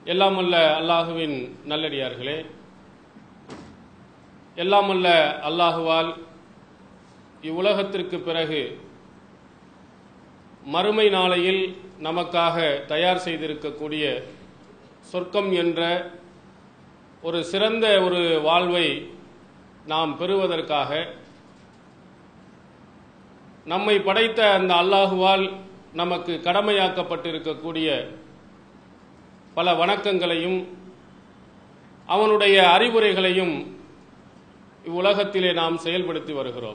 எல்லாம் அல்ல அல்லாஹுவின் நல்லடியார்களே எல்லாம் அல்ல அல்லாஹுவால் இவ்வுலகத்திற்கு பிறகு மறுமை நாளையில் நமக்காக தயார் செய்திருக்கக்கூடிய சொர்க்கம் என்ற ஒரு சிறந்த ஒரு வாழ்வை நாம் பெறுவதற்காக நம்மை படைத்த அந்த அல்லாஹுவால் நமக்கு கடமையாக்கப்பட்டிருக்கக்கூடிய பல வணக்கங்களையும் அவனுடைய அறிவுரைகளையும் இவ்வுலகத்திலே நாம் செயல்படுத்தி வருகிறோம்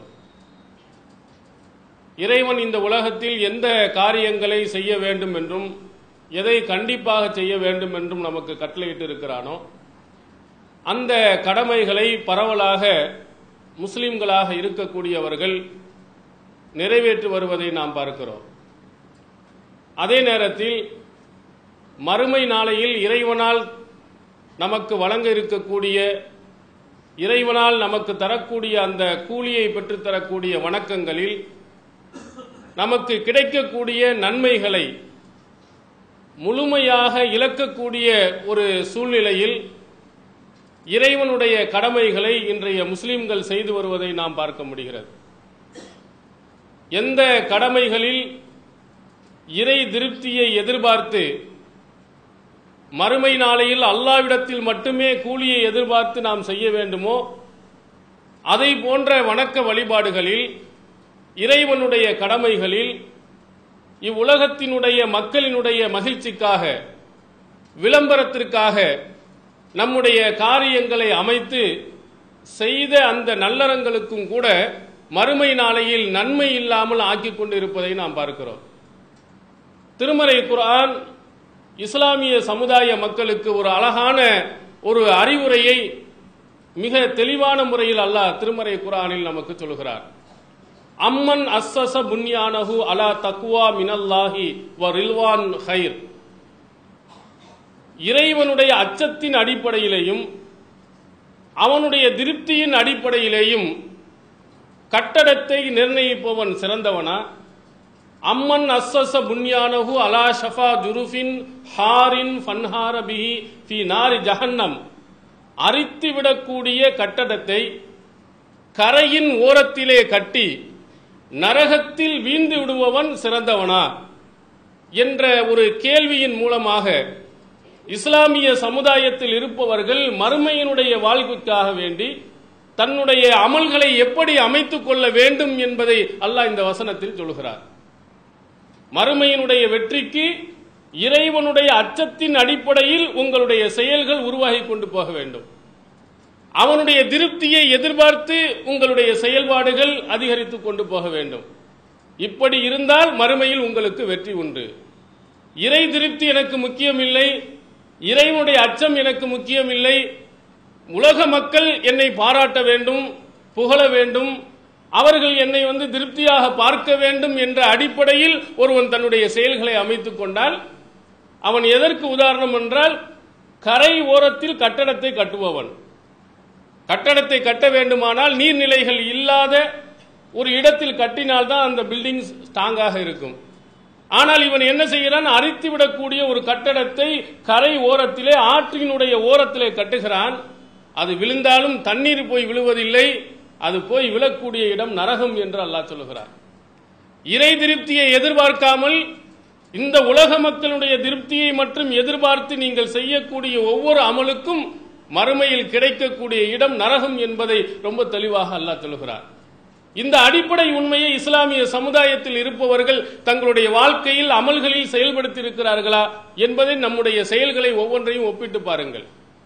இறைவன் இந்த உலகத்தில் எந்த காரியங்களை செய்ய வேண்டும் என்றும் எதை கண்டிப்பாக செய்ய வேண்டும் என்றும் நமக்கு கட்டளையிட்டு இருக்கிறானோ அந்த கடமைகளை பரவலாக முஸ்லிம்களாக இருக்கக்கூடியவர்கள் நிறைவேற்றி வருவதை நாம் பார்க்கிறோம் அதே நேரத்தில் மறுமை நாளையில் இறைவனால் நமக்கு வழங்க இருக்கக்கூடிய இறைவனால் நமக்கு தரக்கூடிய அந்த கூலியை பெற்றுத்தரக்கூடிய வணக்கங்களில் நமக்கு கிடைக்கக்கூடிய நன்மைகளை முழுமையாக இழக்கக்கூடிய ஒரு சூழ்நிலையில் இறைவனுடைய கடமைகளை இன்றைய முஸ்லிம்கள் செய்து வருவதை நாம் பார்க்க முடிகிறது எந்த கடமைகளில் இறை திருப்தியை எதிர்பார்த்து மறுமை நாளையில் அல்லாவிடத்தில் மட்டுமே கூலியை எதிர்பார்த்து நாம் செய்ய வேண்டுமோ அதை போன்ற வணக்க வழிபாடுகளில் இறைவனுடைய கடமைகளில் இவ்வுலகத்தினுடைய மக்களினுடைய மகிழ்ச்சிக்காக விளம்பரத்திற்காக நம்முடைய காரியங்களை அமைத்து செய்த அந்த நல்லறங்களுக்கும் கூட மறுமை நாளையில் நன்மை இல்லாமல் ஆக்கிக் கொண்டிருப்பதை நாம் பார்க்கிறோம் திருமறை குர்ஆன் இஸ்லாமிய சமுதாய மக்களுக்கு ஒரு அழகான ஒரு அறிவுரையை மிக தெளிவான முறையில் அல்லாஹ் திருமறை குர்ஆனில் நமக்கு சொல்கிறார் அம்மன் அஸ்ஸச புன்யானஹு அலா தக்வா மினல்லாஹி வ ரில்வான் ஹைர் இறைவனுடைய அச்சத்தின் அடிப்படையிலேயும் அவனுடைய திருப்தியின் அடிப்படையிலேயும் கட்டடத்தை நிர்ணயிப்பவன் சிறந்தவனா அம்மன் அஸ்ஸச புன்யானஹு அலா ஷஃபா ஜுருஃபின் ஹாரின் ஃபன்ஹார பிஹி ஃபி நாரி ஜஹன்னம் அரித்து விடக்கூடிய கட்டடத்தை கரையின் ஓரத்திலே கட்டி நரகத்தில் வீழ்ந்து விடுபவன் சிறந்தவனா என்ற ஒரு கேள்வியின் மூலமாக இஸ்லாமிய சமுதாயத்தில் இருப்பவர்கள் மறுமையினுடைய வாழ்வுக்காக வேண்டி தன்னுடைய அமல்களை எப்படி அமைத்துக் கொள்ள வேண்டும் என்பதை அல்லாஹ் இந்த வசனத்தில் சொல்கிறார் மறுமையினுடைய வெற்றிக்கு இறைவனுடைய அச்சத்தின் அடிப்படையில் உங்களுடைய செயல்கள் உருவாகி கொண்டு போக வேண்டும் அவனுடைய திருப்தியை எதிர்பார்த்து உங்களுடைய செயல்பாடுகள் அதிகரித்துக் கொண்டு போக வேண்டும் இப்படி இருந்தால் மறுமையில் உங்களுக்கு வெற்றி உண்டு இறை திருப்தி எனக்கு முக்கியமில்லை இறைவனுடைய அச்சம் எனக்கு முக்கியமில்லை உலக மக்கள் என்னை பாராட்ட வேண்டும் புகழ வேண்டும் அவர்கள் என்னை வந்து திருப்தியாக பார்க்க வேண்டும் என்ற அடிப்படையில் ஒருவன் தன்னுடைய செயல்களை அமைத்துக் கொண்டால் அவன் எதற்கு உதாரணம் என்றால் கரை ஓரத்தில் கட்டடத்தை கட்டுபவன் கட்டடத்தை கட்ட வேண்டுமானால் நீர்நிலைகள் இல்லாத ஒரு இடத்தில் கட்டினால்தான் அந்த பில்டிங் ஸ்ட்ராங்காக இருக்கும் ஆனால் இவன் என்ன செய்கிறான் அரித்து விடக்கூடிய ஒரு கட்டடத்தை கரை ஓரத்திலே ஆற்றினுடைய ஓரத்திலே கட்டுகிறான் அது விழுந்தாலும் தண்ணீர் போய் விழுவதில்லை அது போய் விழக்கூடிய இடம் நரகம் என்று அல்லாஹ் சொல்லுகிறார் இறை திருப்தியை எதிர்பார்க்காமல் இந்த உலக மக்களுடைய திருப்தியை மட்டும் எதிர்பார்த்து நீங்கள் செய்யக்கூடிய ஒவ்வொரு அமலுக்கும் மறுமையில் கிடைக்கக்கூடிய இடம் நரகம் என்பதை ரொம்ப தெளிவாக அல்லாஹ் சொல்லுகிறார் இந்த அடிப்படை உண்மையை இஸ்லாமிய சமுதாயத்தில் இருப்பவர்கள் தங்களுடைய வாழ்க்கையில் அமல்களில் செயல்படுத்தி இருக்கிறார்களா என்பதை நம்முடைய செயல்களை ஒவ்வொன்றையும் ஒப்பிட்டு பாருங்கள்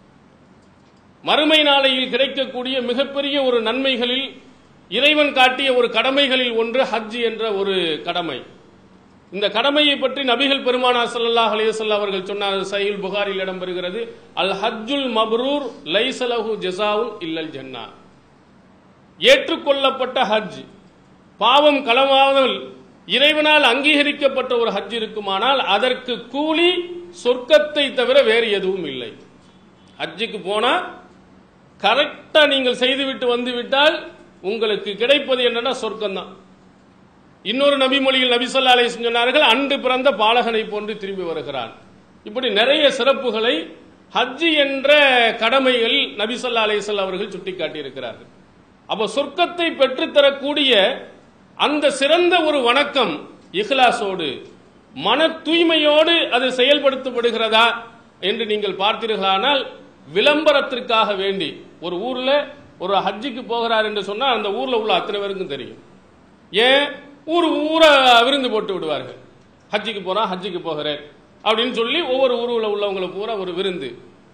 மறுமை நாளையில் கிடைக்கக்கூடிய மிகப்பெரிய ஒரு நன்மைகளில் இறைவன் காட்டிய ஒரு கடமைகளில் ஒன்று ஹஜ் என்ற ஒரு கடமை இந்த கடமையை பற்றி நபிகள் பெருமானா ஸல்லல்லாஹு அலைஹி வஸல்லம் அவர்கள் சொன்னார் சஹீல் புகாரில் இடம்பெறுகிறது அல் ஹஜ்ஜுல் மப்ரூர் லைஸலஹு ஜஸாவுன் இல்லல் ஜன்னா ஏற்றுக்கொள்ளப்பட்ட ஹஜ் பாவம் களமாமல் இறைவனால் அங்கீகரிக்கப்பட்ட ஒரு ஹஜ் இருக்குமானால் அதற்கு கூலி சொர்க்கத்தை தவிர வேறு எதுவும் இல்லை ஹஜ்ஜுக்கு போனா கரெக்டா நீங்கள் செய்துவிட்டு வந்து விட்டால் உங்களுக்கு கிடைப்பது என்னன்னா சொர்க்கம் தான் இன்னொரு நபிமொழியில் நபி சொல்லா அலைஹி சொன்னார்கள் அன்று பிறந்த பாலகனை போன்று திரும்பி வருகிறான் இப்படி நிறைய சிறப்புகளை ஹஜ் என்ற கடமைகள் நபி ஸல்லல்லாஹு அலைஹி வஸல்லம் அவர்கள் சுட்டிக்காட்டியிருக்கிறார்கள் அப்ப சொர்க்கத்தை பெற்றுத்தரக்கூடிய அந்த சிறந்த ஒரு வணக்கம் இஹ்லாஸோடு மன தூய்மையோடு அது செயல்படுத்தப்படுகிறதா என்று நீங்கள் பார்த்தீர்களானால் விளம்பரத்திற்காக வேண்டி ஒரு ஊர்ல ஒரு ஹஜ்ஜுக்கு போகிறார் என்று சொன்னால் அந்த ஊர்ல உள்ள அத்தனை பேருக்கும் தெரியும் ஏன் ஊர் ஊரை விருந்து போட்டு விடுவார்கள் ஹஜ்ஜுக்கு போறா ஹஜ்ஜுக்கு போகிறேன் அப்படின்னு சொல்லி ஒவ்வொரு ஊருல உள்ளவங்களை பூரா ஒரு விருந்து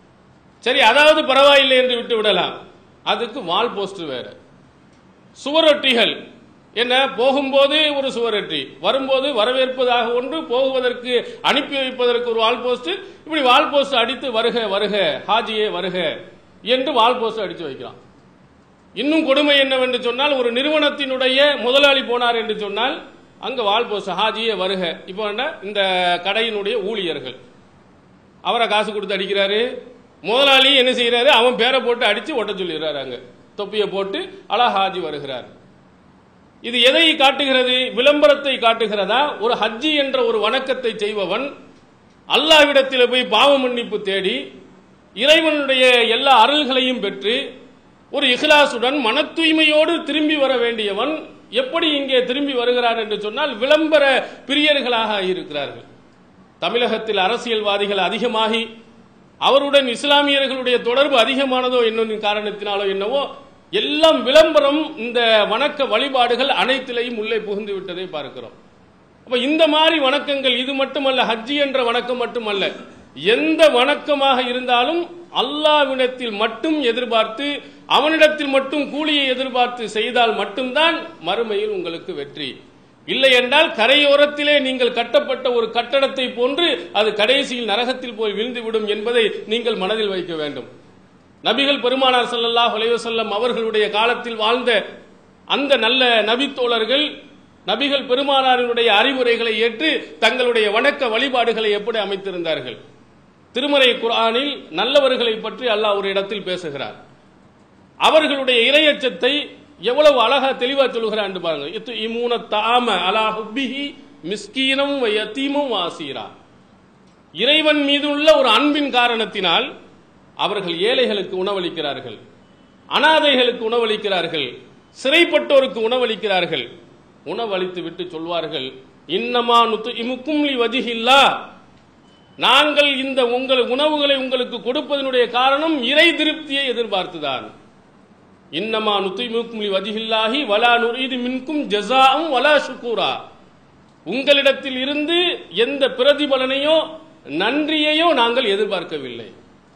சரி அதாவது பரவாயில்லை என்று விட்டு விடலாம் அதுக்கு வால் போஸ்டர் வேற சுவரொட்டிகள் என்ன போகும்போது ஒரு சுவரொட்டி வரும்போது வரவேற்பதாக ஒன்று போகுவதற்கு அனுப்பி வைப்பதற்கு ஒரு வால் போஸ்ட் இப்படி வால் போஸ்ட் அடித்து வருக வருக ஹாஜியே வருக என்று வால் போஸ்ட் அடித்து வைக்கிறான் இன்னும் கொடுமை என்னவென்று சொன்னால் ஒரு நிறுவனத்தினுடைய முதலாளி போனார் என்று சொன்னால் அங்க வால் போஸ்ட் ஹாஜியே வருக இப்போ என்ன இந்த கடையினுடைய ஊழியர்கள் அவரை காசு கொடுத்து அடிக்கிறாரு முதலாளி என்ன செய்யறாரு அவன் பேரை போட்டு அடிச்சு ஒட்ட சொல்லிடுறாரு அங்க தொப்பியை போட்டு அலா ஹாஜி வருகிறார் இது எதை காட்டுகிறது விளம்பரத்தை காட்டுகிறதா ஒரு ஹஜ்ஜி என்ற ஒரு வணக்கத்தை செய்பவன் அல்லாவிடத்தில் போய் பாவ மன்னிப்பு தேடி இறைவனுடைய எல்லா அருள்களையும் பெற்று ஒரு இஹ்லாசுடன் மன தூய்மையோடு திரும்பி வர வேண்டியவன் எப்படி இங்கே திரும்பி வருகிறார் என்று சொன்னால் விளம்பர பிரியர்களாக இருக்கிறார்கள் தமிழகத்தில் அரசியல்வாதிகள் அதிகமாகி அவருடன் இஸ்லாமியர்களுடைய தொடர்பு அதிகமானதோ என்னும் காரணத்தினாலோ என்னவோ எல்லாம் விளம்பரம் இந்த வணக்க வழிபாடுகள் அனைத்திலையும் உள்ளே புகுந்து விட்டதை பார்க்கிறோம் அப்ப இந்த மாதிரி வணக்கங்கள் இது மட்டுமல்ல ஹஜ்ஜி என்ற வணக்கம் மட்டுமல்ல எந்த வணக்கமாக இருந்தாலும் அல்லாவிடத்தில் மட்டும் எதிர்பார்த்து அவனிடத்தில் மட்டும் கூலியை எதிர்பார்த்து செய்தால் மட்டும்தான் மறுமையில் உங்களுக்கு வெற்றி இல்லை என்றால் கரையோரத்திலே நீங்கள் கட்டப்பட்ட ஒரு கட்டடத்தை போன்று அது கடைசியில் நரகத்தில் போய் விழுந்துவிடும் என்பதை நீங்கள் மனதில் வைக்க வேண்டும் நபிகள் பெருமானார் ஸல்லல்லாஹு அலைஹி வஸல்லம் அவர்களுடைய காலத்தில் வாழ்ந்த அந்த நல்ல நபித்தோழர்கள் நபிகள் பெருமானாரினுடைய அறிவுரைகளை ஏற்று தங்களுடைய வணக்க வழிபாடுகளை எப்படி அமைத்திருந்தார்கள் திருமறை குர்ஆனில் நல்லவர்களை பற்றி அல்லாஹ் ஒரு இடத்தில் பேசுகிறார் அவர்களுடைய இரையச்சத்தை எவ்வளவு அழகா தெளிவா சொல்லுகிறான் என்று பாருங்க இத்து இமூன தாம அலா ஹுப்பிஹி மிஸ்கீனம் வ யதீமும் வாசீரா இறைவன் மீதுள்ள ஒரு அன்பின் காரணத்தினால் அவர்கள் ஏழைகளுக்கு உணவளிக்கிறார்கள் அனாதைகளுக்கு உணவளிக்கிறார்கள் சிறைப்பட்டோருக்கு உணவளிக்கிறார்கள் உணவளித்து விட்டு சொல்வார்கள் இன்னமா நுத்து இமுக்கும் லி வஜிஹில்லா நாங்கள் இந்த உங்கள் உணவுகளை உங்களுக்கு கொடுப்பதனுடைய காரணம் இறை திருப்தியை எதிர்பார்த்துதான் இன்னமா நுத்திமுக்கும் லி வஜிஹில்லாஹி வலா நுரீது மின்கும் ஜஸாவும் வலா ஷுக்கூரா உங்களிடத்தில் இருந்து எந்த பிரதிபலனையோ நன்றியையோ நாங்கள் எதிர்பார்க்கவில்லை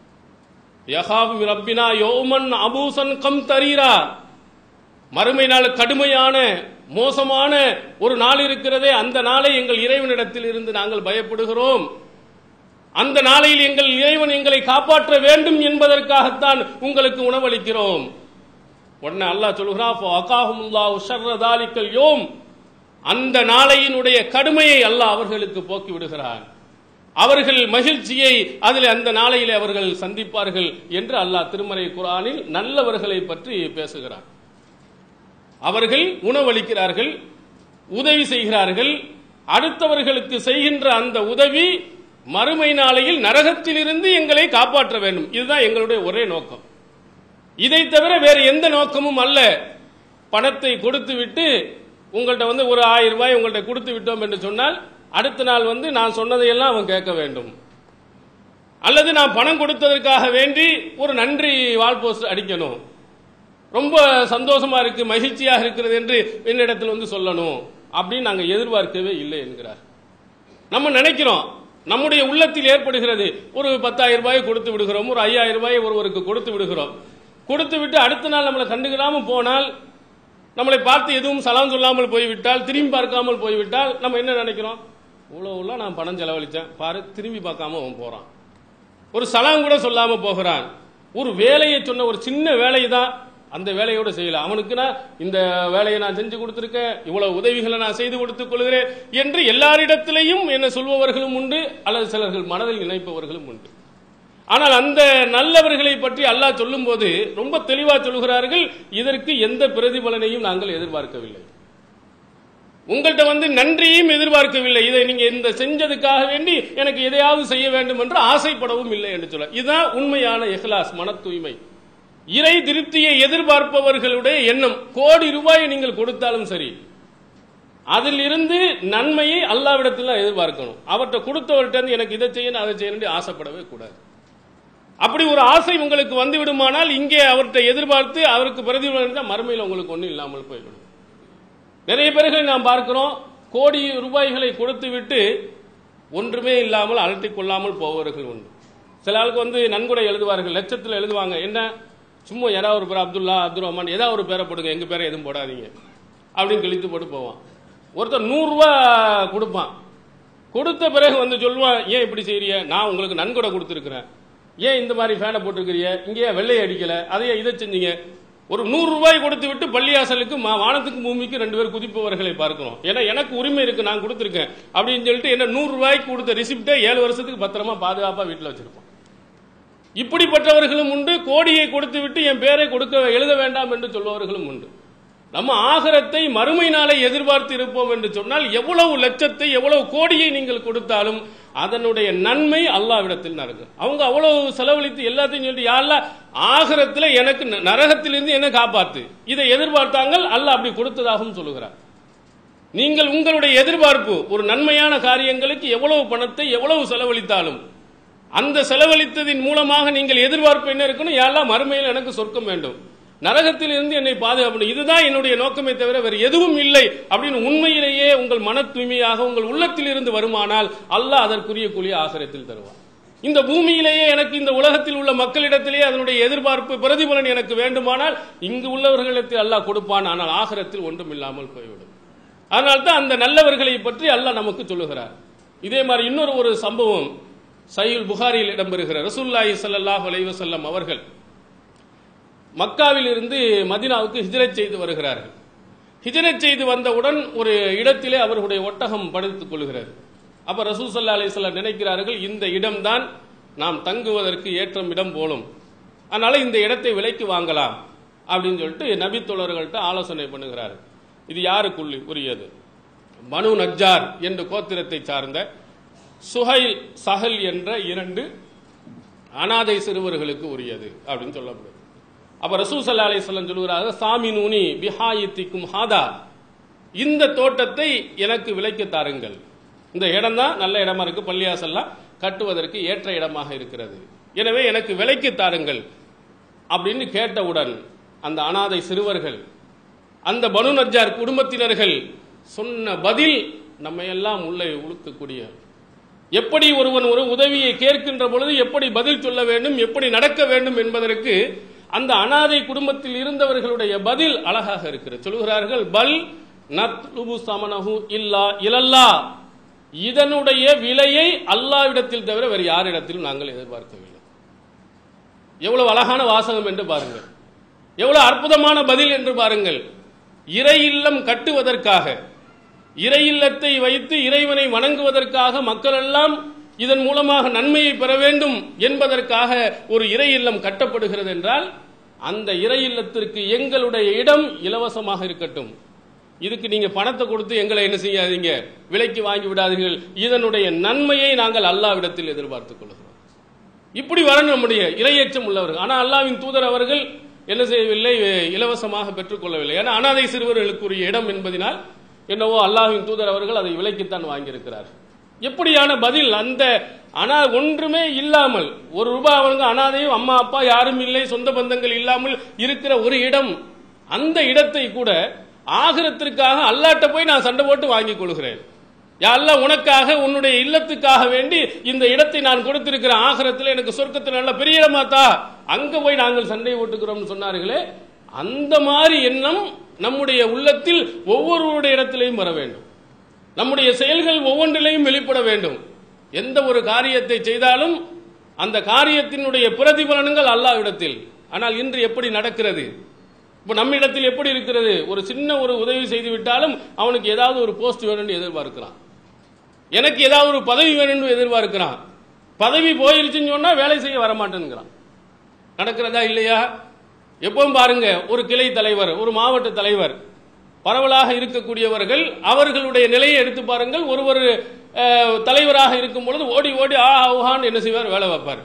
யஹாபு ரப்பினா யோமன் அபூசன் கம் தரீரா மறுமை நாள் கடுமையான மோசமான ஒரு நாள் இருக்கிறதே அந்த நாளை எங்கள் இறைவனிடத்தில் இருந்து நாங்கள் பயப்படுகிறோம் அந்த நாளையில் எங்கள் இறைவன் எங்களை காப்பாற்ற வேண்டும் என்பதற்காகத்தான் உங்களுக்கு உணவளிக்கிறோம் உடனே அல்லாஹ் சொல்கிறான் அகாஹுமுல்லாஹு ஷர்ர தாலிக்கல் யோம் அந்த நாளையினுடைய கடுமையை அல்லாஹ் அவர்களுக்கு போக்கி விடுகிறான் அவர்கள் மகிழ்ச்சியை அதில் அந்த நாளையிலே அவர்கள் சந்திப்பார்கள் என்று அல்லாஹ் திருமறை குரானில் நல்லவர்களை பற்றி பேசுகிறார் அவர்கள் உணவளிக்கிறார்கள் உதவி செய்கிறார்கள் அடுத்தவர்களுக்கு செய்கின்ற அந்த உதவி மறுமை நாளையில் நரகத்திலிருந்து எங்களை காப்பாற்ற வேண்டும் இதுதான் எங்களுடைய ஒரே நோக்கம் இதை தவிர வேறு எந்த நோக்கமும் அல்ல பணத்தை கொடுத்து விட்டு உங்கள்கிட்ட வந்து ஒரு ஆயிரம் ரூபாய் உங்கள்கிட்ட கொடுத்து விட்டோம் என்று சொன்னால் அடுத்த நாள் வந்து நான் சொன்னதையெல்லாம் அவன் கேட்க வேண்டும் அல்லது நான் பணம் கொடுத்ததற்காக வேண்டி ஒரு நன்றி வால் போஸ்ட் அடிக்கணும் ரொம்ப சந்தோஷமா இருக்கு மகிழ்ச்சியாக இருக்கிறது என்று என்னிடத்தில் வந்து சொல்லணும் அப்படின்னு நாங்கள் எதிர்பார்க்கவே இல்லை என்கிறார் நம்ம நினைக்கிறோம் நம்முடைய உள்ளத்தில் ஏற்படுகிறது ஒரு பத்தாயிரம் ரூபாயை கொடுத்து விடுகிறோம் ஒரு ஐயாயிரம் ரூபாயை ஒருவருக்கு கொடுத்து விடுகிறோம் கொடுத்து விட்டு அடுத்த நாள் நம்மளை கண்டுக்கிடாமல் போனால் நம்மளை பார்த்து எதுவும் சலாம் சொல்லாமல் போய்விட்டால் திரும்பி பார்க்காமல் போய்விட்டால் நம்ம என்ன நினைக்கிறோம் இவ்வளோ உள்ள நான் பணம் செலவழித்தேன் பாரு திரும்பி பார்க்காம அவன் போறான் ஒரு சலாம் கூட சொல்லாம போகிறான் ஒரு வேலையை சொன்ன ஒரு சின்ன வேலை தான் அந்த வேலையோட செய்யல அவனுக்கு நான் இந்த வேலையை நான் செஞ்சு கொடுத்திருக்கேன் இவ்வளவு உதவிகளை நான் செய்து கொடுத்துக் கொள்கிறேன் என்று எல்லாரிடத்திலையும் என்ன சொல்பவர்களும் உண்டு அல்லது சிலர்கள் மனதில் நினைப்பவர்களும் உண்டு ஆனால் அந்த நல்லவர்களை பற்றி அல்லாஹ் சொல்லும்போது ரொம்ப தெளிவா சொல்கிறார்கள் இதற்கு எந்த பிரதிபலனையும் நாங்கள் எதிர்பார்க்கவில்லை உங்கள்கிட்ட வந்து நன்றியும் எதிர்பார்க்கவில்லை இதை நீங்க இந்த செஞ்சதுக்காக வேண்டி எனக்கு எதையாவது செய்ய வேண்டும் என்று ஆசைப்படவும் இல்லை என்று சொல்ல இதுதான் உண்மையான இஹ்லாஸ் மன தூய்மை இறை திருப்தியை எதிர்பார்ப்பவர்களுடைய எண்ணம் கோடி ரூபாயை நீங்கள் கொடுத்தாலும் சரி அதில் இருந்து நன்மையை அல்லாவிடத்தில் எதிர்பார்க்கணும் அவர்கிட்ட கொடுத்தவர்கிட்ட இருந்து எனக்கு இதை செய்யணும் அதை செய்யணும் ஆசைப்படவே கூடாது அப்படி ஒரு ஆசை உங்களுக்கு வந்து விடுமானால் இங்கே அவர்கிட்ட எதிர்பார்த்து அவருக்கு பிரதிபலன் இருந்தால் மறுமையில் உங்களுக்கு ஒன்றும் இல்லாமல் போய்விடும் நிறைய பேர்களை நாம் பார்க்கிறோம் கோடி ரூபாய்களை கொடுத்து விட்டு ஒன்றுமே இல்லாமல் அலட்டிக் கொள்ளாமல் போபவர்கள் உண்டு சில ஆளுக்கு வந்து நன்கொடை எழுதுவார்கள் லட்சத்தில் எழுதுவாங்க என்ன சும்மா யாராவது ஒரு பேர் அப்துல்லா அப்துல் ரஹ்மான் ஏதாவது ஒரு பேரை போடுங்க எங்க பேரை எதுவும் போடாதீங்க அப்படின்னு கிழித்து போட்டு போவான் ஒருத்தர் நூறுரூவா கொடுப்பான் கொடுத்த பிறகு வந்து சொல்லுவான் ஏன் இப்படி செய்றிய நான் உங்களுக்கு நன்கொடை கொடுத்துருக்கிறேன் ஏன் இந்த மாதிரி ஃபேனை போட்டிருக்கிறீங்க இங்கே வெள்ளை அடிக்கல அதையே இதை செஞ்சீங்க ஒரு நூறு ரூபாய் கொடுத்து விட்டு பள்ளியாசலுக்கு மா- வானத்துக்கு பூமிக்கு ரெண்டு பேர் குதிப்பவர்களை பார்க்கிறோம் ஏன்னா எனக்கு உரிமை இருக்கு நான் கொடுத்துருக்கேன் அப்படின்னு சொல்லிட்டு என்ன நூறு ரூபாய்க்கு கொடுத்த ரிசிப்டை ஏழு வருஷத்துக்கு பத்திரமா பாதுகாப்பா வீட்டில் வச்சிருப்போம் இப்படிப்பட்டவர்களும் உண்டு கோடியை கொடுத்து விட்டு என் பேரை கொடுக்க எழுத வேண்டாம் என்று சொல்பவர்களும் உண்டு நம்ம ஆகரத்தை மறுமை நாளை எதிர்பார்த்து இருப்போம் என்று சொன்னால் எவ்வளவு லட்சத்தை எவ்வளவு கோடியை நீங்கள் கொடுத்தாலும் அதனுடைய நன்மை அல்லாவிடத்தில் நடக்கும் அவங்க அவ்வளவு செலவழித்து எல்லாத்தையும் சொல்லிட்டு யாரெல்லாம் ஆகரத்தில் எனக்கு ந- நரகத்திலிருந்து என்ன காப்பாத்து இதை எதிர்பார்த்தாங்கள் அல்லாஹ் அப்படி கொடுத்ததாகவும் சொல்லுகிறார் நீங்கள் உங்களுடைய எதிர்பார்ப்பு ஒரு நன்மையான காரியங்களுக்கு எவ்வளவு பணத்தை எவ்வளவு செலவழித்தாலும் அந்த செலவழித்ததின் மூலமாக நீங்கள் எதிர்பார்ப்பு என்ன இருக்கணும் யாரெல்லாம் மறுமையில் எனக்கு சொர்க்கம் வேண்டும் நரகத்தில் இருந்து என்னை பாதுகாக்கணும் இதுதான் என்னுடைய நோக்கமே தவிர வேறு எதுவும் இல்லை அப்படின்னு உண்மையிலேயே உங்கள் மன தூய்மையாக உங்கள் உள்ளத்தில் இருந்து வருமானால் அல்லாஹ் அதற்குரிய கூலிய ஆசிரியத்தில் தருவான் இந்த பூமியிலேயே எனக்கு இந்த உலகத்தில் உள்ள மக்களிடத்திலேயே அதனுடைய எதிர்பார்ப்பு பிரதிபலன் எனக்கு வேண்டுமானால் இங்கு உள்ளவர்களிடத்தில் அல்லாஹ் கொடுப்பான் ஆனால் ஆகரத்தில் ஒன்றும் இல்லாமல் போய்விடும் அதனால்தான் அந்த நல்லவர்களை பற்றி அல்லாஹ் நமக்கு சொல்லுகிறார் இதே மாதிரி இன்னொரு ஒரு சம்பவம் சையுல் புகாரியில் இடம்பெறுகிற ரசூல்லாஹி ஸல்லல்லாஹு அலைஹி வஸல்லம் அவர்கள் மக்காவில் இருந்து மதீனாவுக்கு ஹிஜ்ரத் செய்து வருகிறார்கள் ஹிஜ்ரத் செய்து வந்தவுடன் ஒரு இடத்திலே அவர்களுடைய ஒட்டகம் படுத்துக் கொள்கிறது அப்ப ரசூல் சல்லா அலிஸ்லாம் நினைக்கிறார்கள் இந்த இடம்தான் நாம் தங்குவதற்கு ஏற்றம் இடம் போலும் அதனால இந்த இடத்தை விலைக்கு வாங்கலாம் அப்படின்னு சொல்லிட்டு நபி தோழர்கள்ட்ட ஆலோசனை பண்ணுகிறார் இது யாருக்குள்ளி உரியது மனு நஜ்ஜார் என்ற கோத்திரத்தை சார்ந்த சுஹைல் சஹல் என்ற இரண்டு அனாதை சிறுவர்களுக்கு உரியது அப்படின்னு சொல்லப்படுது அப்ப ரசூல் சல்லா அலிஸ்லாம் சொல்லுகிறார்கள் சாமி நூனி பிஹாயித்திக்கும் ஹாதா இந்த தோட்டத்தை எனக்கு விலைக்கு தாருங்கள் இந்த இடம் தான் நல்ல இடமா இருக்கு பள்ளியாசல்லாம் கட்டுவதற்கு ஏற்ற இடமாக இருக்கிறது எனவே எனக்கு விலைக்கு தாருங்கள் அப்படின்னு கேட்டவுடன் அந்த அனாதை சிறுவர்கள் அந்த பனு நஜ்ஜார் குடும்பத்தினர்கள் சொன்ன பதில் நம்ம எல்லாம் உள்ளே உழுக்கக்கூடிய எப்படி ஒருவன் ஒரு உதவியை கேட்கின்ற பொழுது எப்படி பதில் சொல்ல வேண்டும் எப்படி நடக்க வேண்டும் என்பதற்கு அந்த அனாதை குடும்பத்தில் இருந்தவர்களுடைய பதில் அழகாக இருக்கிறது சொல்கிறார்கள் பல் நத்லுபு சமனஹு இல்லா இலல்லா இதனுடைய விலையை அல்லாவிடத்தில் தவிர வேறு யாரிடத்திலும் நாங்கள் எதிர்பார்க்கவில்லை எவ்வளவு அழகான வாசகம் என்று பாருங்கள் எவ்வளவு அற்புதமான பதில் என்று பாருங்கள் இறை இல்லம் கட்டுவதற்காக இறை இல்லத்தை வைத்து இறைவனை வணங்குவதற்காக மக்கள் எல்லாம் இதன் மூலமாக நன்மையை பெற வேண்டும் என்பதற்காக ஒரு இறை இல்லம் கட்டப்படுகிறது என்றால் அந்த இறை இல்லத்திற்கு எங்களுடைய இடம் இலவசமாக இருக்கட்டும் இதுக்கு நீங்க பணத்தை கொடுத்து எங்களை என்ன செய்யாதீங்க விலைக்கு வாங்கி விடாதீர்கள் இதனுடைய நன்மையை நாங்கள் அல்லாவிடத்தில் எதிர்பார்த்துக் கொள்கிறோம் இப்படி வரணும் நம்முடைய இரையேற்றம் உள்ளவர்கள் ஆனால் அல்லாவின் தூதர் அவர்கள் என்ன செய்யவில்லை இலவசமாக பெற்றுக்கொள்ளவில்லை ஏன்னா அனாதை சிறுவர்களுக்குரிய இடம் என்பதனால் என்னவோ அல்லாஹ்வின் தூதர் அவர்கள் அதை விலைக்குத்தான் வாங்கியிருக்கிறார் எப்படியான பதில் அந்த அனா ஒன்றுமே இல்லாமல் ஒரு ரூபாய் அவங்க அனாதையும் அம்மா அப்பா யாரும் இல்லை சொந்த பந்தங்கள் இல்லாமல் இருக்கிற ஒரு இடம் அந்த இடத்தை கூட ஆகிரத்திற்காக அல்லாட்ட போய் நான் சண்டை போட்டு வாங்கிக் கொள்கிறேன் யா அல்லாஹ் உனக்காக உன்னுடைய இல்லத்துக்காக வேண்டி இந்த இடத்தை நான் கொடுத்திருக்கிற ஆகரத்தில் எனக்கு சொர்க்கத்தில் நல்ல பெரிய இடமாத்தா அங்க போய் நாங்கள் சண்டை ஓட்டுக்கிறோம்னு சொன்னார்களே அந்த மாதிரி எண்ணம் நம்முடைய உள்ளத்தில் ஒவ்வொருவருடைய இடத்திலையும் வர வேண்டும் நம்முடைய செயல்கள் ஒவ்வொன்றிலையும் வெளிப்பட வேண்டும் எந்த ஒரு காரியத்தை செய்தாலும் அந்த காரியத்தினுடைய பிரதிபலன்கள் அல்லாவிடத்தில் ஆனால் இன்று எப்படி நடக்கிறது இப்போ நம்ம இடத்தில் எப்படி இருக்கிறது ஒரு சின்ன ஒரு உதவி செய்து விட்டாலும் அவனுக்கு ஏதாவது ஒரு போஸ்ட் வேணும்னு எதிர்பார்க்கிறான் எனக்கு ஏதாவது ஒரு பதவி வேணும்னு எதிர்பார்க்கிறான் பதவி போயிருச்சுன்னு சொன்னா வேலை செய்ய வரமாட்டேங்கிறான் நடக்கிறதா இல்லையா எப்பவும் பாருங்க ஒரு கிளை தலைவர் ஒரு மாவட்ட தலைவர் பரவலாக இருக்கக்கூடியவர்கள் அவர்களுடைய நிலையை எடுத்து பாருங்கள் ஒருவர் அஹ், தலைவராக இருக்கும் பொழுது ஓடி ஓடி ஆ ஊஹான்னு என்ன செய்வார் வேலை வைப்பார்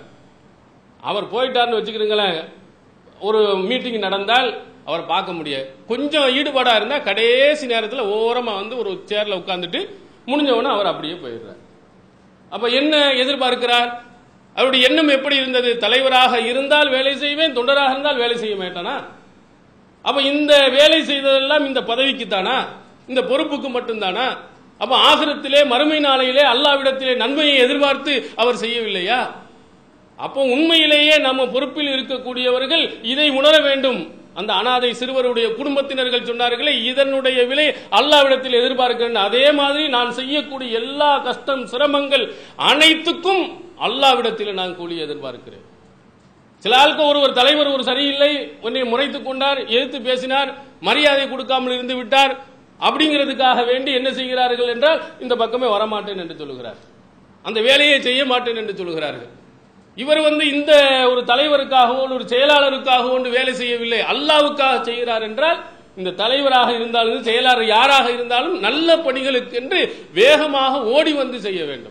அவர் போயிட்டார்னு வச்சுக்கிறீங்களேன் ஒரு மீட்டிங் நடந்தால் அவர் பார்க்க முடியாது கொஞ்சம் ஈடுபாடா இருந்தா கடைசி நேரத்தில் ஓரமா வந்து ஒரு சேர்ல உட்கார்ந்துட்டு முடிஞ்ச உடனே அவர் அப்படியே போயிடுறார் அப்ப என்ன எதிர்பார்க்கிறார் அவருடைய எண்ணம் எப்படி இருந்தது தலைவராக இருந்தால் வேலை செய்வேன் தொண்டராக இருந்தால் வேலை செய்ய மாட்டானா அப்ப இந்த வேலை செய்ததெல்லாம் இந்த பதவிக்கு தானா இந்த பொறுப்புக்கு மட்டும்தானா அப்ப ஆகிரத்திலே மறுமை நாளையிலே அல்லாவிடத்திலே நன்மையை எதிர்பார்த்து அவர் செய்யவில்லையா அப்போ உண்மையிலேயே நம்ம பொறுப்பில் இருக்கக்கூடியவர்கள் இதை உணர வேண்டும் அந்த அனாதை சிறுவருடைய குடும்பத்தினர்கள் சொன்னார்களே இதனுடைய விலை அல்லாவிடத்தில் எதிர்பார்க்கிறேன் அதே மாதிரி நான் செய்யக்கூடிய எல்லா கஷ்டம் சிரமங்கள் அனைத்துக்கும் அல்லாவிடத்தில் நான் கூலி எதிர்பார்க்கிறேன் சில ஆளுக்கு ஒருவர் தலைவர் ஒரு சரியில்லை உன்னை முறைத்துக் கொண்டார் எதிர்த்து பேசினார் மரியாதை கொடுக்காமல் இருந்து விட்டார் அப்படிங்கிறதுக்காக வேண்டி என்ன செய்கிறார்கள் என்றால் இந்த பக்கமே வரமாட்டேன் என்று சொல்லுகிறார் அந்த வேலையை செய்ய மாட்டேன் என்று சொல்லுகிறார்கள் இவர் வந்து இந்த ஒரு தலைவருக்காகவோ ஒரு செயலாளருக்காகவோ ஒன்று வேலை செய்யவில்லை அல்லாவுக்காக செய்கிறார் என்றால் இந்த தலைவராக இருந்தாலும் செயலாளர் யாராக இருந்தாலும் நல்ல பணிகளுக்கு என்று வேகமாக ஓடி வந்து செய்ய வேண்டும்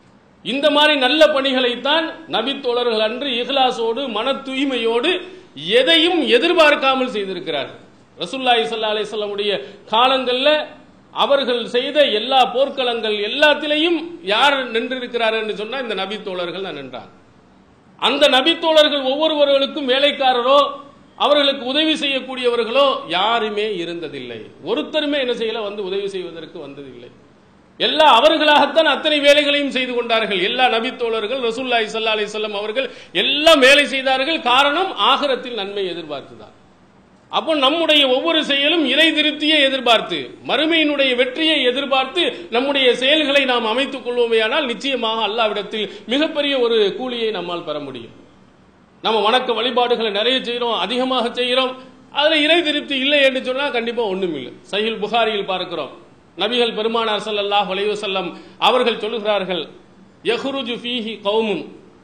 இந்த மாதிரி நல்ல பணிகளைத்தான் நபித்தோழர்கள் அன்று இஹ்லாசோடு மன தூய்மையோடு எதையும் எதிர்பார்க்காமல் செய்திருக்கிறார்கள் ரசூல்லாய் சல்லா அலிசல்லமுடைய காலங்கள்ல அவர்கள் செய்த எல்லா போர்க்களங்கள் எல்லாத்திலையும் யார் நின்றிருக்கிறார் என்று சொன்னா இந்த நபித்தோழர்கள் தான் நின்றாங்க அந்த நபித்தோழர்கள் ஒவ்வொருவர்களுக்கும் வேலைக்காரரோ அவர்களுக்கு உதவி செய்யக்கூடியவர்களோ யாருமே இருந்ததில்லை ஒருத்தருமே என்ன செய்யல வந்து உதவி செய்வதற்கு வந்ததில்லை எல்லா அவர்களாகத்தான் அத்தனை வேலைகளையும் செய்து கொண்டார்கள் எல்லா நபித்தோழர்கள் ரசூல்லாய் சல்லா அலிசல்லம் அவர்கள் எல்லாம் வேலை செய்தார்கள் காரணம் ஆகரத்தில் நன்மை எதிர்பார்த்துதான் அப்போ நம்முடைய ஒவ்வொரு செயலும் இறை திருப்தியை எதிர்பார்த்து மறுமையினுடைய வெற்றியை எதிர்பார்த்து நம்முடைய செயல்களை நாம் அமைத்துக் கொள்வோமேயானால் நிச்சயமாக அல்லாவிடத்தில் மிகப்பெரிய ஒரு கூலியை நம்மால் பெற முடியும் நம்ம வணக்க வழிபாடுகளை நிறைய செய்கிறோம் அதிகமாக செய்கிறோம் அதுல இறை திருப்தி இல்லை என்று சொன்னா கண்டிப்பா ஒண்ணும் இல்லை சஹில் புகாரியில் பார்க்கிறோம் நபிகள் பெருமானார் ஸல்லல்லாஹு அலைஹி வஸல்லம் அவர்கள் சொல்லுகிறார்கள் யஹ்ருஜு ஃபீஹி கௌமுன்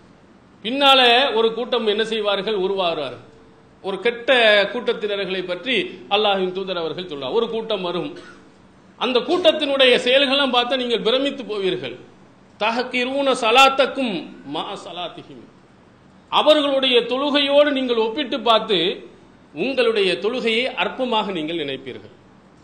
பின்னால ஒரு கூட்டம் என்ன செய்வார்கள் உருவாகிறார் ஒரு கெட்ட கூட்டத்தினர்களை பற்றி அல்லாஹ்வின் தூதர் அவர்கள் சொல்றார் ஒரு கூட்டம் வரும் அந்த கூட்டத்தினுடைய செயல்கள்லாம் பார்த்தா நீங்கள் பிரமித்து போவீர்கள் தஹக்கிரூன சலாத்தக்கும் மா சலாத்திஹிம் அவர்களுடைய தொழுகையோடு நீங்கள் ஒப்பிட்டு பார்த்து உங்களுடைய தொழுகையை அற்பமாக நீங்கள் நினைப்பீர்கள்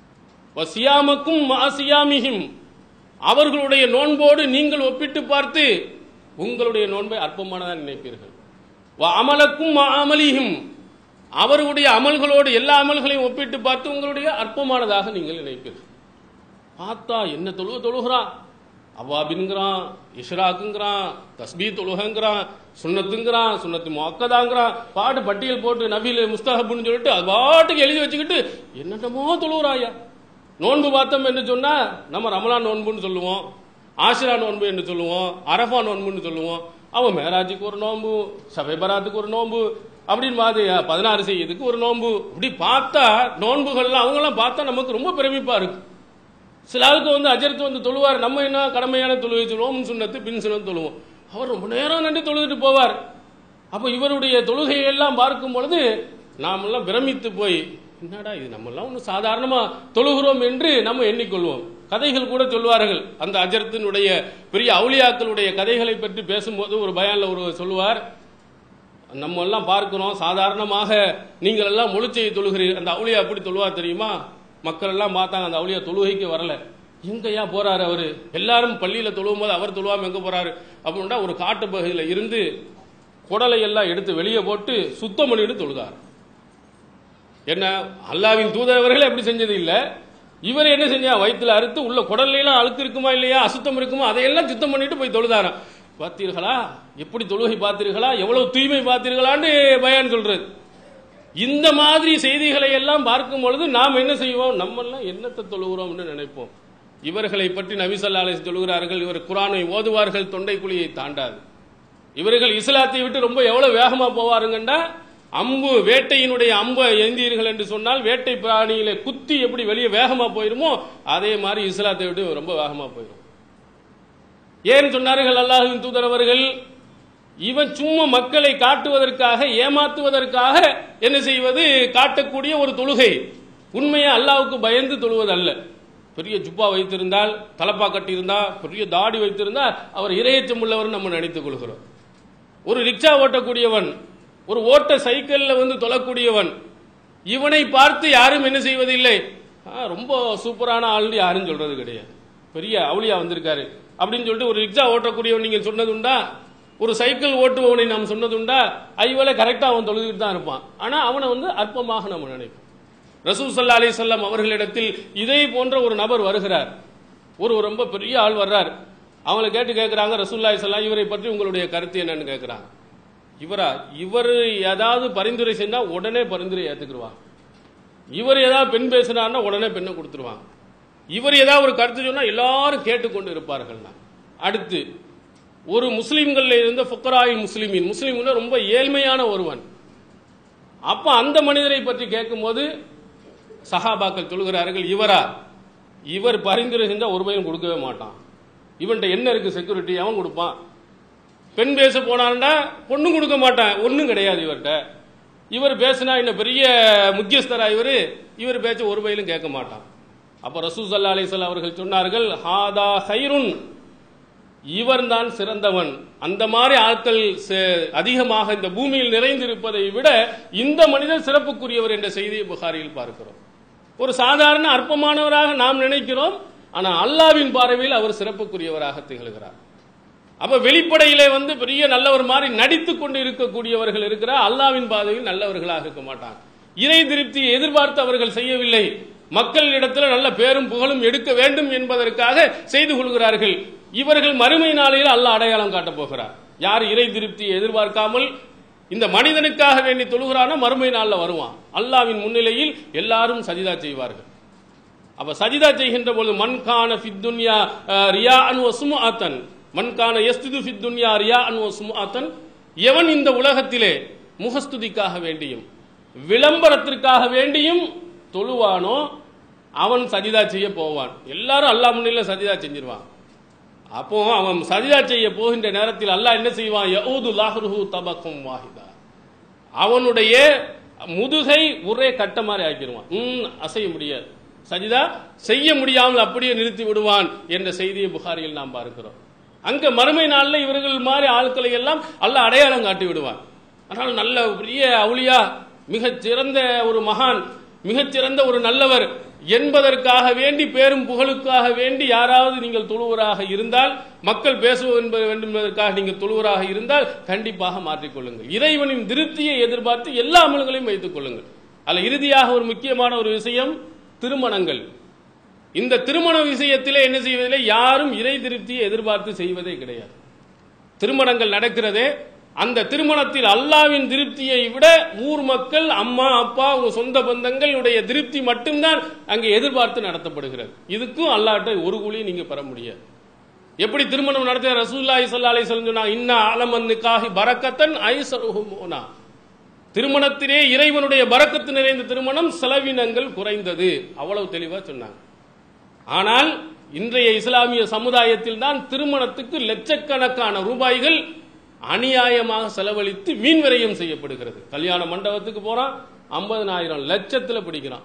வசியாமக்கும் மாசியாமிகும் அவர்களுடைய நோன்போடு நீங்கள் ஒப்பிட்டு பார்த்து உங்களுடைய நோன்பை அற்பமானதாக நினைப்பீர்கள் வ அமலக்கும் மா அமலிகும் அவர்களுடைய அமல்களோடு எல்லா அமல்களையும் ஒப்பிட்டு பார்த்து உங்களுடைய அற்பமானதாக நீங்கள் நினைப்பீர்கள் பார்த்தா என்ன தொழுக தொழுகிறான் அவாபின்கிறான் இஷ்ராக்குங்கிறான் தஸ்பீ தொழுகங்கிறான் சுண்ணத்துங்கிறான் சுண்ணத்து மொக்கதாங்கிறான் பாட்டு பட்டியல் போட்டு நபியில் முஸ்தகப்புன்னு சொல்லிட்டு அது பாட்டுக்கு எழுதி வச்சுக்கிட்டு என்னென்னமோ தொழுகிறாயா நோன்பு பார்த்தோம் என்று சொன்னா நம்ம ரமலான் நோன்புன்னு சொல்லுவோம் ஆசிரா நோன்பு என்று சொல்லுவோம் அரஃபா நோன்புன்னு சொல்லுவோம் அவன் மேராஜுக்கு ஒரு நோன்பு சபை பராத்துக்கு ஒரு நோன்பு அப்படின்னு மாதிரி பதினாறு செய்யறதுக்கு ஒரு நோன்பு இப்படி பார்த்தா நோன்புகள்லாம் அவங்கெல்லாம் பார்த்தா நமக்கு ரொம்ப பிரமிப்பா இருக்கு சில ஆளுக்கு வந்து அஜர்த்து வந்து தொழுவார் நம்ம என்ன கடமையான தொழுகை சொல்லுவோம் சுண்ணத்து பின் சுண்ணத்து தொழுவோம் அவர் ரொம்ப நேரம் நின்று தொழுதுட்டு போவார் அப்போ இவருடைய தொழுகையை எல்லாம் பார்க்கும் பொழுது நாமெல்லாம் பிரமித்து போய் என்னடா இது நம்மெல்லாம் ஒன்று சாதாரணமா தொழுகிறோம் என்று நம்ம எண்ணிக்கொள்வோம் கதைகள் கூட சொல்வார்கள் அந்த அஜர்த்தினுடைய பெரிய அவுளியாக்களுடைய கதைகளை பற்றி பேசும்போது ஒரு பயான்ல ஒருவர் சொல்லுவார் நம்ம எல்லாம் பார்க்கிறோம் சாதாரணமாக நீங்கள் எல்லாம் முழுச்செய்தி தொழுகிறீர்கள் அந்த அவுளியா எப்படி தொழுவார் தெரியுமா மக்கள் எல்லாம் பார்த்தாங்க அந்த அவுளியா தொழுகைக்கு வரல எங்கயா போறாரு அவரு எல்லாரும் பள்ளியில தொழுவும் போது அவர் தொழுவாம எங்க போறாரு அப்படின்னா ஒரு காட்டு பகுதியில இருந்து குடலை எல்லாம் எடுத்து வெளியே போட்டு சுத்தம் பண்ணிட்டு தொழுதார் என்ன அல்லாவின் தூதரவர்கள் எப்படி செஞ்சது இல்ல இவர் என்ன செஞ்சா வயிற்றுல அறுத்து உள்ள குடல்ல எல்லாம் அழுக்கு இருக்குமா இல்லையா அசுத்தம் இருக்குமா அதையெல்லாம் சுத்தம் பண்ணிட்டு போய் தொழுதாராம் பார்த்தீர்களா எப்படி தொழுகை பார்த்தீர்களா எவ்வளவு தூய்மை பார்த்தீர்களான்னு பயான் சொல்றது இந்த மாதிரி செய்திகளை எல்லாம் பார்க்கும் பொழுது நாம் என்ன செய்வோம் நம்ம எல்லாம் என்னத்தை தொழுகிறோம்னு நினைப்போம் இவர்களை பற்றி நபிசல்லா அலிஸ் சொல்கிறார்கள் இவர் குரானை ஓதுவார்கள் தொண்டை குழியை தாண்டாது இவர்கள் இஸ்லாத்தை விட்டு ரொம்ப எவ்வளவு வேகமா போவாருங்கண்டா அம்பு வேட்டையினுடைய அம்பை எந்தீர்கள் என்று சொன்னால் வேட்டை பிராணியில குத்தி எப்படி வெளியே வேகமா போயிருமோ அதே மாதிரி இஸ்லாத்தை விட்டு ரொம்ப வேகமா போயிடும் ஏன் சொன்னார்கள் அல்லாஹின் தூதரவர்கள் இவன் சும்மா மக்களை காட்டுவதற்காக ஏமாத்துவதற்காக என்ன செய்வது காட்டக்கூடிய ஒரு தொழுகை உண்மையை அல்லாவுக்கு பயந்து தொழுவது அல்ல பெரிய ஜுப்பா வைத்திருந்தால் தலப்பா கட்டியிருந்தா பெரிய தாடி வைத்திருந்தா அவர் இரையச்சம் உள்ளவர் நம்ம நினைத்துக் கொள்கிறோம் ஒரு ரிக்ஷா ஓட்டக்கூடியவன் ஒரு ஓட்ட சைக்கிள்ல வந்து தொழக்கூடியவன் இவனை பார்த்து யாரும் என்ன செய்வதில்லை ஆ, ரொம்ப சூப்பரான ஆள்னு யாரும் சொல்றது கிடையாது பெரிய அவுளியா வந்திருக்காரு அப்படின்னு சொல்லிட்டு ஒரு ரிக்ஷா ஓட்டக்கூடியவன் நீங்க சொன்னதுண்டா ஒரு சைக்கிள் ஓட்டுபவனை நாம் சொன்னதுண்டா ஐவேளை கரெக்டா அவன் தொழுதுகிட்டு தான் இருப்பான் ஆனா அவனை வந்து அற்பமாக நம்ம நினைப்போம் ரசூல் சல்லா அலி சொல்லம் அவர்களிடத்தில் இதே போன்ற ஒரு நபர் வருகிறார் ஒரு ரொம்ப பெரிய ஆள் வர்றார் அவங்களை கேட்டு கேட்கிறாங்க ரசூல்லாய் சல்லாம் இவரை பற்றி உங்களுடைய கருத்து என்னன்னு கேட்கிறாங்க இவரா இவர் ஏதாவது பரிந்துரை செஞ்சா உடனே பரிந்துரை ஏத்துக்குருவாங்க இவர் ஏதாவது பெண் பேசினார்னா உடனே பெண்ணை கொடுத்துருவாங்க இவர் ஏதாவது ஒரு கருத்து சொன்னா எல்லாரும் கேட்டுக்கொண்டு இருப்பார்கள்னா அடுத்து ஒரு முஸ்லிம்கள்ல இருந்த ஃபுக்கராய் முஸ்லிமின் முஸ்லிம்னா ரொம்ப ஏழ்மையான ஒருவன் அப்ப அந்த மனிதரை பற்றி கேட்கும்போது சஹாபாக்கள் சொல்கிறார்கள் இவரா இவர் பரிந்துரை செஞ்சா ஒரு பையன் கொடுக்கவே மாட்டான் இவன்ட்ட என்ன இருக்கு செக்யூரிட்டி அவன் கொடுப்பான் பெண் பேச போனான்டா பொண்ணும் கொடுக்க மாட்டான் ஒன்றும் கிடையாது இவர்கிட்ட இவர் பேசினா இன்னும் பெரிய முக்கியஸ்தரா இவர் இவர் பேச்ச ஒரு பையிலும் கேட்க மாட்டான் அப்ப ரசூ சல்லா அலிசல்லா அவர்கள் சொன்னார்கள் ஹாதா ஹைருன் இவர்தான் சிறந்தவன் அந்த மாதிரி ஆட்கள் ச- அதிகமாக இந்த பூமியில் நிறைந்திருப்பதை விட இந்த மனிதர் சிறப்புக்குரியவர் என்ற செய்தியை புகாரியில் பார்க்கிறோம் ஒரு சாதாரண அற்பமானவராக நாம் நினைக்கிறோம் ஆனா அல்லாவின் பார்வையில் அவர் சிறப்புக்குரியவராக திகழ்கிறார் அப்ப வெளிப்படையிலே வந்து பெரிய நல்லவர் மாதிரி நடித்துக் கொண்டு இருக்கக்கூடியவர்கள் இருக்கிறார் அல்லாவின் பாதையில் நல்லவர்களாக இருக்க மாட்டாங்க இறை திருப்தியை எதிர்பார்த்து அவர்கள் செய்யவில்லை மக்களிடத்தில் நல்ல பேரும் புகழும் எடுக்க வேண்டும் என்பதற்காக செய்து கொள்கிறார்கள் இவர்கள் மறுமை நாளையில் அல்லாஹ் அடையாளம் காட்டப் போகிறார் யார் இறை திருப்தியை எதிர்பார்க்காமல் இந்த மனிதனுக்காக வேண்டி தொழுகிறானோ மறுமை நாளில் வருவான் அல்லாவின் முன்னிலையில் எல்லாரும் சஜிதா செய்வார்கள் அப்ப சஜிதா செய்கின்ற பொழுது மன்கான ஃபித்துன்யா ரியா அன் வசுமுஆத்தன் மன்கான யஸ்துது ஃபித்துன்யா ரியா அன் வசுமுஆத்தன் எவன் இந்த உலகத்திலே முகஸ்துதிக்காக வேண்டியும் விளம்பரத்திற்காக வேண்டியும் தொழுவானோ அவன் சஜிதா செய்ய போவான் எல்லாரும் அல்லாஹ் முன்னில சஜிதா செஞ்சிருவான் அப்போ அவன் சஜிதா செய்ய போகின்ற நேரத்தில் அல்லாஹ் என்ன செய்வான் யஊது லாஹ்ருஹு தபக்கும் வாஹிதா அவனுடைய முதுகை ஒரே கட்ட மாதிரி ஆக்கிடுவான் ம் அசைய முடியாது சஜிதா செய்ய முடியாமல் அப்படியே நிறுத்தி விடுவான் என்ற செய்தியை புகாரியில் நாம் பார்க்கிறோம் அங்க மறுமை நாள்ல இவர்கள் மாதிரி ஆட்களை எல்லாம் அல்லாஹ் அடையாளம் காட்டி விடுவான் ஆனால் நல்ல பெரிய அவுளியா மிகச் சிறந்த ஒரு மகான் மிகச்சிறந்த ஒரு நல்லவர் என்பதற்காக வேண்டி பேரும் புகழுக்காக வேண்டி யாராவது நீங்கள் தொழுவராக இருந்தால் மக்கள் பேசுவோம் என்பது வேண்டும் என்பதற்காக நீங்கள் தொழுவராக இருந்தால் கண்டிப்பாக மாற்றிக்கொள்ளுங்கள் இறைவனின் திருப்தியை எதிர்பார்த்து எல்லா அமல்களையும் வைத்துக் கொள்ளுங்கள் அதில் இறுதியாக ஒரு முக்கியமான ஒரு விஷயம் திருமணங்கள் இந்த திருமண விஷயத்திலே என்ன செய்வதில்லை யாரும் இறை திருப்தியை எதிர்பார்த்து செய்வதே கிடையாது திருமணங்கள் நடக்கிறதே அந்த திருமணத்தில் அல்லாவின் திருப்தியை விட ஊர் மக்கள் அம்மா அப்பா உங்க சொந்த பந்தங்களுடைய திருப்தி மட்டும்தான் அங்கே எதிர்பார்த்து நடத்தப்படுகிறது இதுக்கும் அல்லாட்ட ஒரு கூலியும் நீங்க பெற முடியாது எப்படி திருமணம் நடத்த ரசூல்லாய் சல்லா அலி சொன்னாங்க இன்னா ஆலமன் நிக்காஹி பரக்கத்தன் ஐசருஹுமோனா திருமணத்திலே இறைவனுடைய பரக்கத்து நிறைந்த திருமணம் செலவினங்கள் குறைந்தது அவ்வளவு தெளிவா சொன்னாங்க ஆனால் இன்றைய இஸ்லாமிய சமுதாயத்தில் தான் திருமணத்துக்கு லட்சக்கணக்கான ரூபாய்கள் அநியாயமாக செலவழித்து மீன் விரயம் செய்யப்படுகிறது கல்யாண மண்டபத்துக்கு போறான் ஐம்பதனாயிரம் லட்சத்துல பிடிக்கிறான்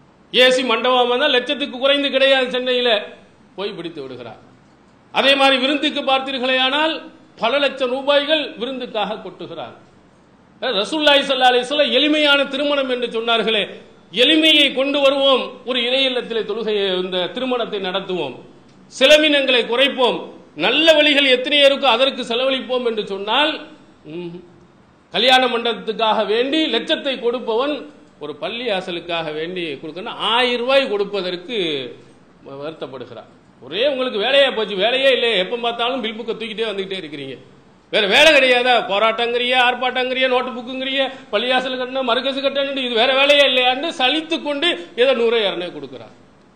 ஏசி மண்டபம் தான் லட்சத்துக்கு குறைந்து கிடையாது சென்னையில போய் பிடித்து விடுகிறார் அதே மாதிரி விருந்துக்கு பார்த்தீர்களேயானால் பல லட்சம் ரூபாய்கள் விருந்துக்காக கொட்டுகிறார் ரசூல்லாய் சல்லா அலிஸ்லாம் எளிமையான திருமணம் என்று சொன்னார்களே எளிமையை கொண்டு வருவோம் ஒரு இறை இல்லத்திலே தொழுகையை இந்த திருமணத்தை நடத்துவோம் செலவினங்களை குறைப்போம் நல்ல வழிகள் எத்தனை இருக்கோ அதற்கு செலவழிப்போம் என்று சொன்னால் ம், கல்யாண மண்டபத்துக்காக வேண்டி லட்சத்தை கொடுப்பவன் ஒரு பள்ளி ஆசலுக்காக வேண்டி கொடுக்கணும் ஆயிரம் ரூபாய் கொடுப்பதற்கு வருத்தப்படுகிறார் ஒரே உங்களுக்கு வேலையா போச்சு வேலையே இல்லை எப்ப பார்த்தாலும் பில் புக்கை தூக்கிட்டே வந்துகிட்டே இருக்கிறீங்க வேற வேலை கிடையாதா போராட்டங்கிறிய ஆர்ப்பாட்டங்கிறிய நோட்டு புக்குங்கிறிய பள்ளியாசல் கட்டணும் மறுக்கசு கட்டணும் இது வேற வேலையே இல்லையான்னு சலித்து கொண்டு ஏதோ நூறு இரநூறு கொடுக்கிறார்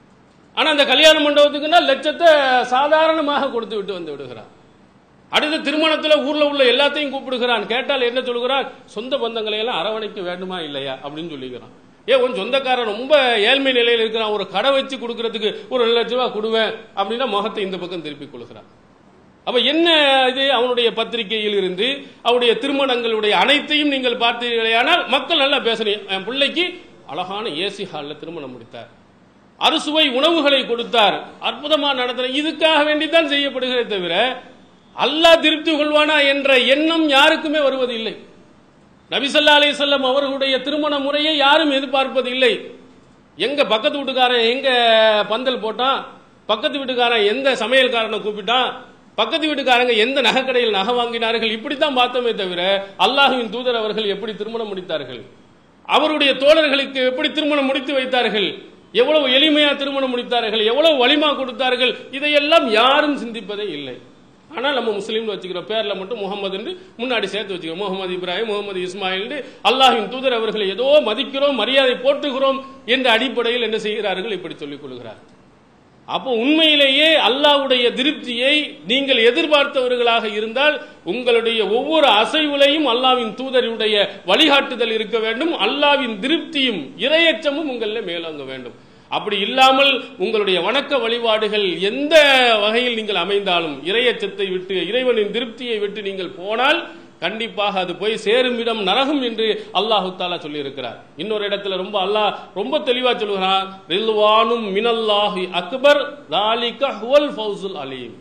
ஆனா அந்த கல்யாண மண்டபத்துக்குன்னா லட்சத்தை சாதாரணமாக கொடுத்து விட்டு வந்து விடுகிறார் அடுத்த திருமணத்துல ஊர்ல உள்ள எல்லாத்தையும் கூப்பிடுகிறான் கேட்டால் என்ன சொல்கிறான் சொந்த பந்தங்களை எல்லாம் அரவணைக்க வேண்டுமா இல்லையா அப்படின்னு சொல்லிக்கிறான் ஏ உன் சொந்தக்காரன் ரொம்ப ஏழ்மை நிலையில் இருக்கிறான் ஒரு கடை வச்சு கொடுக்கறதுக்கு ஒரு ரெண்டு லட்ச ரூபாய் கொடுவேன் அப்படின்னா முகத்தை இந்த பக்கம் திருப்பி கொள்கிறான் அப்ப என்ன இது அவனுடைய பத்திரிகையில் இருந்து அவருடைய திருமணங்களுடைய அனைத்தையும் நீங்கள் பார்த்தீர்களேயானால் மக்கள் நல்லா பேசுறீங்க என் பிள்ளைக்கு அழகான ஏசி ஹாலில் திருமணம் முடித்தார் அறுசுவை உணவுகளை கொடுத்தார் அற்புதமா நடத்தின இதுக்காக வேண்டித்தான் செய்யப்படுகிறதே தவிர அல்லாஹ் திருப்தி கொள்வானா என்ற எண்ணம் யாருக்குமே வருவது இல்லை நபிசல்லா அலிசல்லம் அவர்களுடைய திருமண முறையை யாரும் எதிர்பார்ப்பது இல்லை எங்க பக்கத்து வீட்டுக்காரன் எங்க பந்தல் போட்டான் பக்கத்து வீட்டுக்காரன் எந்த சமையல்காரனை கூப்பிட்டான் பக்கத்து வீட்டுக்காரங்க எந்த நகைக்கடையில் நகை வாங்கினார்கள் இப்படித்தான் பார்த்தோமே தவிர அல்லாஹுவின் தூதர் அவர்கள் எப்படி திருமணம் முடித்தார்கள் அவருடைய தோழர்களுக்கு எப்படி திருமணம் முடித்து வைத்தார்கள் எவ்வளவு எளிமையா திருமணம் முடித்தார்கள் எவ்வளவு வலிமா கொடுத்தார்கள் இதையெல்லாம் யாரும் சிந்திப்பதே இல்லை ஆனால் நம்ம முஸ்லீம்னு வச்சுக்கிறோம் பேர்ல மட்டும் முகமது என்று முன்னாடி சேர்த்து வச்சுக்கிறோம் முகமது இப்ராஹிம் முகமது இஸ்மாயில் அல்லாஹின் தூதர் அவர்களை ஏதோ மதிக்கிறோம் மரியாதை போற்றுகிறோம் என்ற அடிப்படையில் என்ன செய்கிறார்கள் இப்படி சொல்லிக் கொள்கிறார் அப்போ உண்மையிலேயே அல்லாஹ்வுடைய திருப்தியை நீங்கள் எதிர்பார்த்தவர்களாக இருந்தால் உங்களுடைய ஒவ்வொரு அசைவுலையும் அல்லாவின் தூதருடைய வழிகாட்டுதல் இருக்க வேண்டும் அல்லாவின் திருப்தியும் இரையச்சமும் உங்களில் மேலோங்க வேண்டும் அப்படி இல்லாமல் உங்களுடைய வணக்க வழிபாடுகள் எந்த வகையில் நீங்கள் அமைந்தாலும் இரையச்சத்தை விட்டு இறைவனின் திருப்தியை விட்டு நீங்கள் போனால் கண்டிப்பாக அது போய் சேரும் இடம் நரகம் என்று அல்லாஹு தாலா சொல்லி இருக்கிறார் இன்னொரு இடத்துல ரொம்ப அல்லாஹ் ரொம்ப தெளிவா சொல்லுகிறான் ரில்வானும் மினல்லாஹி அக்பர் தாலிக ஹுவல் ஃபௌசுல் அலீம்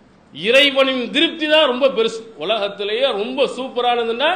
இறைவனின் திருப்தி தான் ரொம்ப பெருசு உலகத்திலேயே ரொம்ப சூப்பரானதுன்னா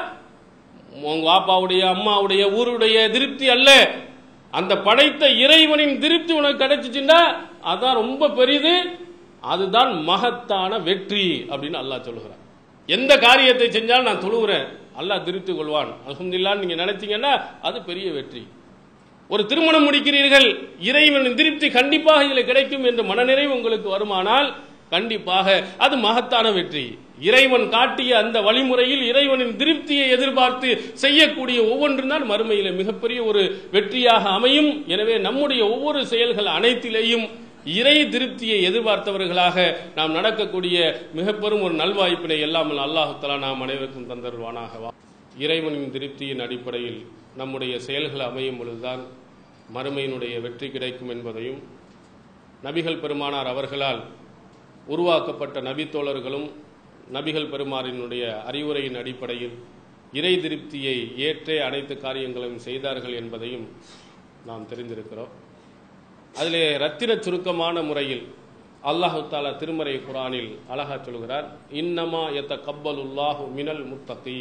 உங்க பாப்பாவுடைய அம்மாவுடைய ஊருடைய திருப்தி அல்ல அந்த படைத்த இறைவனின் திருப்தி உனக்கு கிடைச்சிச்சுன்னா அதான் ரொம்ப பெரிது அதுதான் மகத்தான வெற்றி அப்படின்னு அல்லாஹ் சொல்லுகிறான் எந்த காரியத்தை செஞ்சாலும் நான் தொழுகிறேன் அல்லாஹ் திருப்தி கொள்வான் அல்ஹம்துலில்லாஹ் நீங்க நினைச்சீங்கன்னா அது பெரிய வெற்றி ஒரு திருமணம் முடிக்கிறீர்கள் இறைவனின் திருப்தி கண்டிப்பாக இதில் கிடைக்கும் என்ற மனநிறைவு உங்களுக்கு வருமானால் கண்டிப்பாக அது மகத்தான வெற்றி இறைவன் காட்டிய அந்த வழிமுறையில் இறைவனின் திருப்தியை எதிர்பார்த்து செய்யக்கூடிய ஒவ்வொன்றும் தான் மறுமையில மிகப்பெரிய ஒரு வெற்றியாக அமையும் எனவே நம்முடைய ஒவ்வொரு செயல்கள் அனைத்திலேயும் இறை திருப்தியை எதிர்பார்த்தவர்களாக நாம் நடக்கக்கூடிய மிக பெரும் ஒரு நல்வாய்ப்பினை எல்லாமல் அல்லாஹுத்தலா நாம் அனைவருக்கும் தந்தருவானாகவா இறைவனின் திருப்தியின் அடிப்படையில் நம்முடைய செயல்கள் அமையும் பொழுதுதான் மறுமையினுடைய வெற்றி கிடைக்கும் என்பதையும் நபிகள் பெருமானார் அவர்களால் உருவாக்கப்பட்ட நபித்தோழர்களும் நபிகள் பெருமாறினுடைய அறிவுரையின் அடிப்படையில் இறை திருப்தியை ஏற்றே அனைத்து காரியங்களையும் செய்தார்கள் என்பதையும் நாம் தெரிந்திருக்கிறோம் அதிலே ரத்தின சுருக்கமான முறையில் அல்லாஹு தாலா திருமறை குரானில் அழகா சொல்கிறார் இன்னமா எத்த கப்பலுல்லாஹு மினல் முத்தகி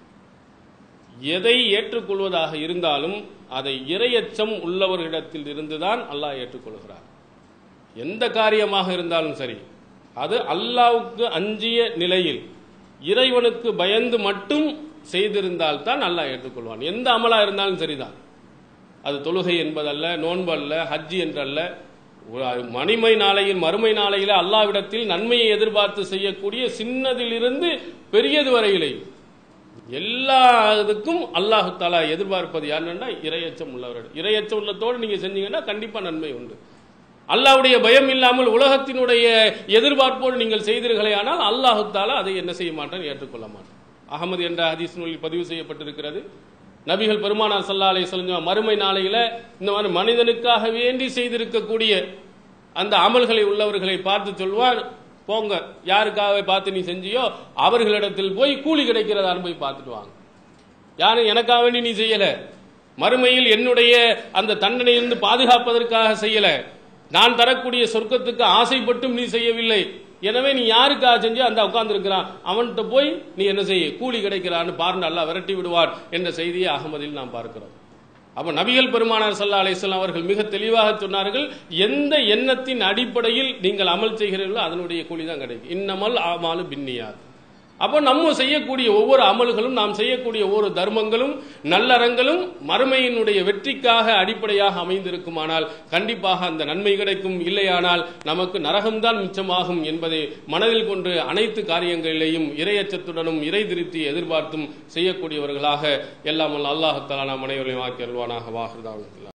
எதை ஏற்றுக்கொள்வதாக இருந்தாலும் அதை இரையச்சம் உள்ளவர்களிடத்தில் இருந்துதான் அல்லாஹ் ஏற்றுக்கொள்கிறார் எந்த காரியமாக இருந்தாலும் சரி அது அல்லாவுக்கு அஞ்சிய நிலையில் இறைவனுக்கு பயந்து மட்டும் செய்திருந்தால் தான் அல்லாஹ் ஏற்றுக்கொள்வான் எந்த அமலா இருந்தாலும் சரிதான் அது தொழுகை என்பதல்ல நோன்பு அல்ல ஹஜ்ஜி என்றல்ல ஒரு மணிமை நாளையில் மறுமை நாளையில அல்லாவிடத்தில் நன்மையை எதிர்பார்த்து செய்யக்கூடிய சின்னதிலிருந்து பெரியது வரையிலே எல்லா இதுக்கும் அல்லாஹு தாலா எதிர்பார்ப்பது யாருன்னா இரையச்சம் உள்ளவர்கள் இரையச்சம் உள்ளத்தோடு நீங்க செஞ்சீங்கன்னா கண்டிப்பா நன்மை உண்டு அல்லாஹ்வுடைய பயம் இல்லாமல் உலகத்தினுடைய எதிர்பார்ப்போடு நீங்கள் செய்தீர்களே ஆனால் அல்லாஹு தாலா அதை என்ன செய்ய மாட்டான் ஏற்றுக்கொள்ள மாட்டான் அகமது என்ற ஹதீஸ் நூலில் பதிவு செய்யப்பட்டிருக்கிறது நபிகள் பெருமானார் சல்லா அலை சொல்லுங்க மறுமை நாளையில இந்த மாதிரி மனிதனுக்காக வேண்டி செய்திருக்கக்கூடிய அந்த அமல்களை உள்ளவர்களை பார்த்து சொல்வார் போங்க யாருக்காக பார்த்து நீ செஞ்சியோ அவர்களிடத்தில் போய் கூலி கிடைக்கிறதான்னு போய் பார்த்துட்டு வாங்க யாரும் எனக்காக வேண்டி நீ செய்யல மறுமையில் என்னுடைய அந்த தண்டனையிலிருந்து பாதுகாப்பதற்காக செய்யல நான் தரக்கூடிய சொர்க்கத்துக்கு ஆசைப்பட்டும் நீ செய்யவில்லை எனவே நீ யாருக்காக செஞ்சு அந்த உட்கார்ந்து இருக்கிறான் அவன்கிட்ட போய் நீ என்ன செய்ய கூலி கிடைக்கிறான்னு பாருன்னு அல்லா விரட்டி விடுவார் என்ற செய்தியை அகமதில் நாம் பார்க்கிறோம் அப்ப நபிகள் பெருமானார் சல்லா அலிஸ்லாம் அவர்கள் மிக தெளிவாக சொன்னார்கள் எந்த எண்ணத்தின் அடிப்படையில் நீங்கள் அமல் செய்கிறீர்களோ அதனுடைய கூலி தான் கிடைக்கும் இன்னமல் ஆமாலு பின்னியார் அப்போ நம்ம செய்யக்கூடிய ஒவ்வொரு அமல்களும் நாம் செய்யக்கூடிய ஒவ்வொரு தர்மங்களும் நல்லறங்களும் மறுமையினுடைய வெற்றிக்காக அடிப்படையாக அமைந்திருக்குமானால் கண்டிப்பாக அந்த நன்மை கிடைக்கும் இல்லையானால் நமக்கு நரகம்தான் மிச்சமாகும் என்பதை மனதில் கொண்டு அனைத்து காரியங்களிலேயும் இரையச்சத்துடனும் இறை திருப்தியை எதிர்பார்த்தும் செய்யக்கூடியவர்களாக எல்லாம் அல்லாஹத்தாலா நாம் அனைவரையும் ஆக்கி அருள்வானாக வாகிருதான்